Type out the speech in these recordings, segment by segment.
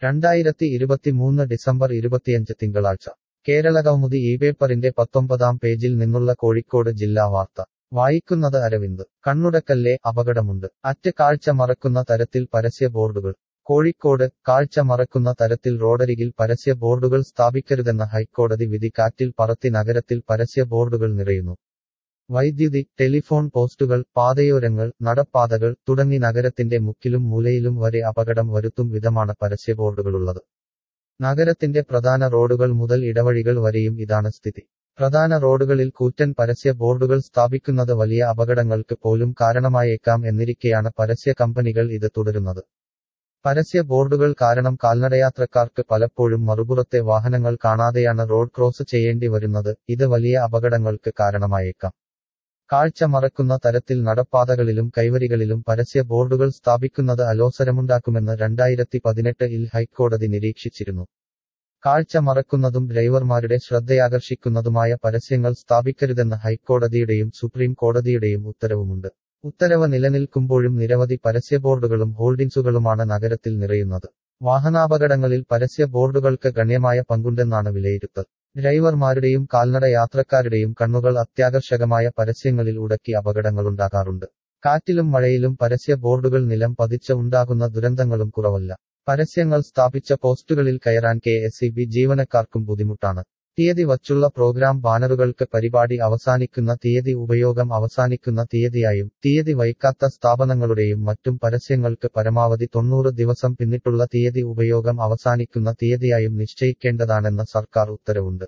രണ്ടായിരത്തി ഇരുപത്തിമൂന്ന് ഡിസംബർ ഇരുപത്തിയഞ്ച് തിങ്കളാഴ്ച കേരള കൗമുദി ഈ പേപ്പറിന്റെ പത്തൊമ്പതാം പേജിൽ നിന്നുള്ള കോഴിക്കോട് ജില്ലാ വാർത്ത വായിക്കുന്നത് അരവിന്ദ് കണ്ണുടക്കല്ലേ അപകടമുണ്ട് അറ്റ് കാഴ്ച മറക്കുന്ന തരത്തിൽ പരസ്യ ബോർഡുകൾ കോഴിക്കോട് കാഴ്ച മറക്കുന്ന തരത്തിൽ റോഡരികിൽ പരസ്യ ബോർഡുകൾ സ്ഥാപിക്കരുതെന്ന ഹൈക്കോടതി വിധി കാറ്റിൽ പറത്തി നഗരത്തിൽ പരസ്യ ബോർഡുകൾ നിറയുന്നു വൈദ്യുതി ടെലിഫോൺ പോസ്റ്റുകൾ പാതയോരങ്ങൾ നടപ്പാതകൾ തുടങ്ങി നഗരത്തിന്റെ മുക്കിലും മൂലയിലും വരെ അപകടം വരുത്തും വിധമാണ് പരസ്യ ബോർഡുകളുള്ളത് നഗരത്തിന്റെ പ്രധാന റോഡുകൾ മുതൽ ഇടവഴികൾ വരെയും ഇതാണ് സ്ഥിതി പ്രധാന റോഡുകളിൽ കൂറ്റൻ പരസ്യ ബോർഡുകൾ സ്ഥാപിക്കുന്നത് വലിയ അപകടങ്ങൾക്ക് പോലും കാരണമായേക്കാം എന്നിരിക്കെയാണ് പരസ്യ കമ്പനികൾ ഇത് തുടരുന്നത് പരസ്യ ബോർഡുകൾ കാരണം കാൽനടയാത്രക്കാർക്ക് പലപ്പോഴും മറുപുറത്തെ വാഹനങ്ങൾ കാണാതെയാണ് റോഡ് ക്രോസ് ചെയ്യേണ്ടി വരുന്നത് ഇത് വലിയ അപകടങ്ങൾക്ക് കാരണമായേക്കാം കാഴ്ച മറക്കുന്ന തരത്തിൽ നടപ്പാതകളിലും കൈവരികളിലും പരസ്യ ബോർഡുകൾ സ്ഥാപിക്കുന്നത് അലോസരമുണ്ടാക്കുമെന്ന് രണ്ടായിരത്തി പതിനെട്ടിൽ ഹൈക്കോടതി നിരീക്ഷിച്ചിരുന്നു കാഴ്ച മറക്കുന്നതും ഡ്രൈവർമാരുടെ ശ്രദ്ധയാകർഷിക്കുന്നതുമായ പരസ്യങ്ങൾ സ്ഥാപിക്കരുതെന്ന ഹൈക്കോടതിയുടെയും സുപ്രീം കോടതിയുടെയും ഉത്തരവുമുണ്ട് ഉത്തരവ് നിലനിൽക്കുമ്പോഴും നിരവധി പരസ്യ ബോർഡുകളും ഹോൾഡിംഗ്സുകളുമാണ് നഗരത്തിൽ നിറയുന്നത് വാഹനാപകടങ്ങളിൽ പരസ്യ ബോർഡുകൾക്ക് ഗണ്യമായ പങ്കുണ്ടെന്നാണ് വിലയിരുത്തൽ ഡ്രൈവർമാരുടെയും കാൽനട യാത്രക്കാരുടെയും കണ്ണുകൾ അത്യാകർഷകമായ പരസ്യങ്ങളിൽ ഉടക്കി അപകടങ്ങളുണ്ടാകാറുണ്ട് കാറ്റിലും മഴയിലും പരസ്യ ബോർഡുകൾ നിലം പതിച്ച ഉണ്ടാകുന്ന ദുരന്തങ്ങളും കുറവല്ല പരസ്യങ്ങൾ സ്ഥാപിച്ച പോസ്റ്റുകളിൽ കയറാൻ കെ എസ് ഇ ബി ജീവനക്കാർക്കും ബുദ്ധിമുട്ടാണ് തീയതി വച്ചുള്ള പ്രോഗ്രാം ബാനറുകൾക്ക് പരിപാടി അവസാനിക്കുന്ന തീയതി ഉപയോഗം അവസാനിക്കുന്ന തീയതിയായും തീയതി വയ്ക്കാത്ത സ്ഥാപനങ്ങളുടെയും മറ്റും പരസ്യങ്ങൾക്ക് പരമാവധി തൊണ്ണൂറ് ദിവസം പിന്നിട്ടുള്ള തീയതി ഉപയോഗം അവസാനിക്കുന്ന തീയതിയായും നിശ്ചയിക്കേണ്ടതാണെന്ന് സർക്കാർ ഉത്തരവുണ്ട്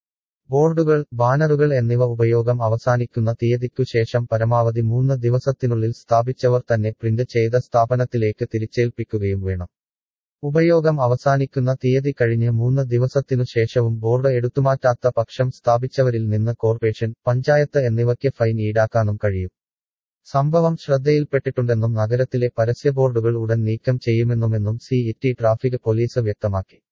ബോർഡുകൾ ബാനറുകൾ എന്നിവ ഉപയോഗം അവസാനിക്കുന്ന തീയതിക്കു ശേഷം പരമാവധി മൂന്ന് ദിവസത്തിനുള്ളിൽ സ്ഥാപിച്ചവർ തന്നെ പ്രിന്റ് ചെയ്ത സ്ഥാപനത്തിലേക്ക് തിരിച്ചേൽപ്പിക്കുകയും വേണം ഉപയോഗം അവസാനിക്കുന്ന തീയതി കഴിഞ്ഞ് മൂന്ന് ദിവസത്തിനു ശേഷവും ബോർഡ് എടുത്തുമാറ്റാത്ത പക്ഷം സ്ഥാപിച്ചവരിൽ നിന്ന് കോർപ്പറേഷൻ പഞ്ചായത്ത് എന്നിവയ്ക്ക് ഫൈൻ ഈടാക്കാനും കഴിയും സംഭവം ശ്രദ്ധയിൽപ്പെട്ടിട്ടുണ്ടെന്നും നഗരത്തിലെ പരസ്യ ബോർഡുകൾ ഉടൻ നീക്കം ചെയ്യുമെന്നുമെന്നും സി ഇറ്റി ട്രാഫിക് പോലീസ് വ്യക്തമാക്കി